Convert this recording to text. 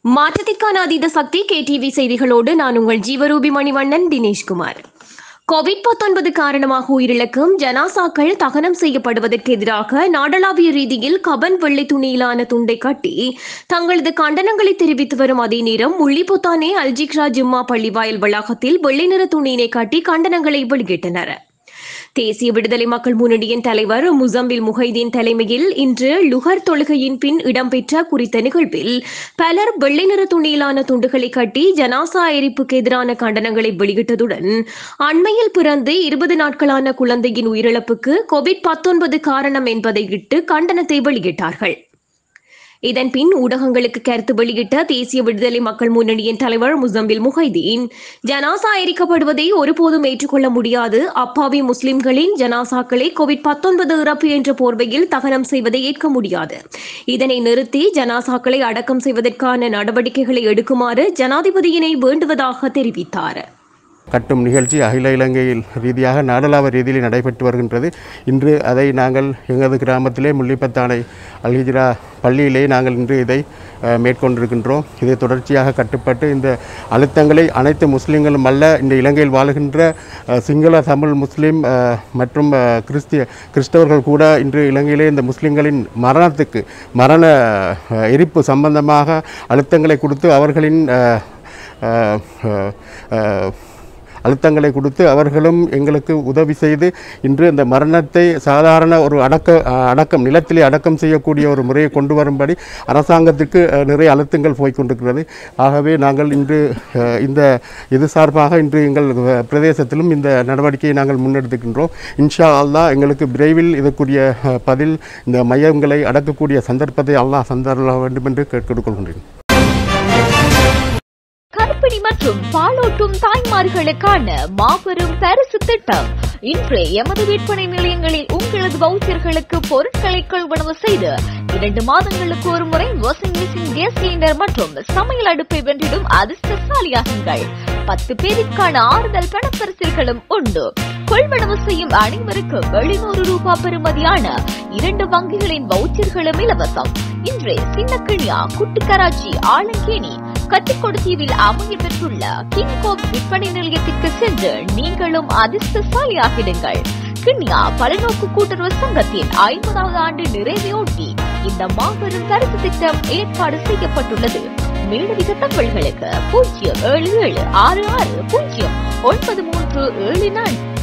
மாற்றத்திற்கான அதீத சக்தி கேடிவி செய்திகளோடு நான் உங்கள் ஜீவரூபி மணிவண்ணன் தினேஷ்குமார் கோவிட் 19 காரணமாக உயிரிழக்கும் ஜனாசாக்கள் தகனம் செய்யப்படுவதற்கு எதிராக நாடளாவிய ரீதியில் கபன் வெள்ளை துணியிலான துண்டை கட்டி தங்களது கண்டனங்களை தெரிவித்து வரும் அதே நேரம் முள்ளிபுத்தானே அல்ஜிக்ரா ஜும்மா பள்ளிவாயல் வளாகத்தில் வெள்ளை நிற துணியினை கட்டி கண்டனங்களை வெளியிட்டனர் தேசிய விடுதலை மக்கள் முன்னணியின் தலைவர் முசம்பில் முஹைதீன் தலைமையில் இன்று லுகர் தொழுகையின் பின் இடம்பெற்ற குறித்த நிகழ்வில் பலர் வெள்ளை நிற துணியிலான துண்டுகளை கட்டி ஜனாசா எரிப்புக்கு எதிரான கண்டனங்களை வெளியிட்டதுடன் அண்மையில் பிறந்து இருபது நாட்களான குழந்தையின் உயிரிழப்புக்கு கோவிட் 19 காரணம் என்பதை இட்டு கண்டனத்தை வெளியிட்டார்கள் இதன் பின் ஊடகங்களுக்கு கருத்து வெளியிட்ட தேசிய விடுதலை மக்கள் முன்னணியின் தலைவர் முசம்பில் முஹைதீன் ஜனாசா எரிக்கப்படுவதை ஒருபோதும் ஏற்றுக்கொள்ள முடியாது அப்பாவி முஸ்லிம்களின் ஜனாசாக்களை கோவிட் 19 இறப்பு என்ற போர்வையில் தகனம் செய்வதை ஏற்க முடியாது இதனை நிறுத்தி ஜனாசாக்களை அடக்கம் செய்வதற்கான நடவடிக்கைகளை எடுக்குமாறு ஜனாதிபதியினை வேண்டுவதாக தெரிவித்தார் கட்டும் நிகழ்ச்சி அகில இலங்கையில் ரீதியாக நாடளாவ ரீதியில் நடைபெற்று வருகின்றது இன்று அதை நாங்கள் எங்களது கிராமத்திலே முள்ளிப்பத்தானை அல்ஹிஜ்ரா பள்ளியிலே நாங்கள் இன்று இதை அஹ், மேற்கொண்டிருக்கின்றோம் இதை தொடர்ச்சியாக கட்டுப்பட்டு இந்த அழுத்தங்களை அனைத்து முஸ்லீம்களும் அல்ல இந்த இலங்கையில் வாழுகின்ற அஹ், சிங்கள தமிழ் முஸ்லீம் அஹ், மற்றும் அஹ், கிறிஸ்திய கிறிஸ்தவர்கள் கூட இன்று இலங்கையிலே இந்த முஸ்லீம்களின் மரணத்துக்கு மரண அஹ், எரிப்பு சம்பந்தமாக அழுத்தங்களை கொடுத்து அவர்களின் அஹ், அஹ், அஹ், அஹ், அழுத்தங்களை கொடுத்து அவர்களும் எங்களுக்கு உதவி செய்து இன்று இந்த மரணத்தை சாதாரண ஒரு அடக்க அஹ், அடக்கம் நிலத்திலே அடக்கம் செய்யக்கூடிய ஒரு முறையை கொண்டு வரும்படி அரசாங்கத்துக்கு அஹ், நிறைய அழுத்தங்கள் போய்க்கொண்டிருக்கிறது ஆகவே நாங்கள் இன்று அஹ், இந்த இது சார்பாக இன்று எங்கள் அஹ், பிரதேசத்திலும் இந்த நடவடிக்கையை நாங்கள் முன்னெடுத்துக்கின்றோம் இன்ஷா அல்லாஹ் எங்களுக்கு விரைவில் இதற்குரிய அஹ், பதில் இந்த மையங்களை அடக்கக்கூடிய சந்தர்ப்பத்தை அல்லாஹ் சந்தர வேண்டும் என்று கேட்டுக்கொள்கின்றேன் கர்ப்பிணி மற்றும் பாலூட்டும் தாய்மார்களுக்கான மாபெரும் பரிசு திட்டம் இன்று எமது விற்பனை நிலையங்களில் உங்களது வவுச்சர்களுக்கு பொருட்களை கொள்வனவு செய்து இரண்டு மாதங்களுக்கு ஒரு முறை வாஷிங் மிஷின் கேஸ் சிலிண்டர் மற்றும் சமையல் அடுப்பை வென்றிடும் அதிர்ஷ்டசாலியாகுங்கள் பத்து பேருக்கான ஆறுதல் பணப்பரிசில்களும் உண்டு கொள்வனவு செய்யும் அனைவருக்கும் வெளிநூறு ரூபாய் பெறுமதியான இரண்டு வங்கிகளின் வவுச்சர்களும் இலவசம் இன்றே சின்னக்கிணியா குட்டி கராச்சி ஆலங்கேணி கத்திக்கொடுத்தீவில் அமைய பெற்றுள்ள கிங்காப் விற்பனை நிலையத்திற்கு சென்று நீங்களும் அதிர்ஷ்டசாலியாகிடுங்கள் கிண்ணியா பலநோக்கு கூட்டுறவு சங்கத்தின் ஐம்பதாவது ஆண்டு நிறைவையொட்டி இந்த மாபெரும் பரிசு திட்டம் ஏற்பாடு செய்யப்பட்டுள்ளது மேலதிக தகவல்களுக்கு பூஜ்ஜியம் ஏழு ஏழு ஆறு ஆறு பூஜ்ஜியம் ஒன்பது மூன்று ஏழு நான்கு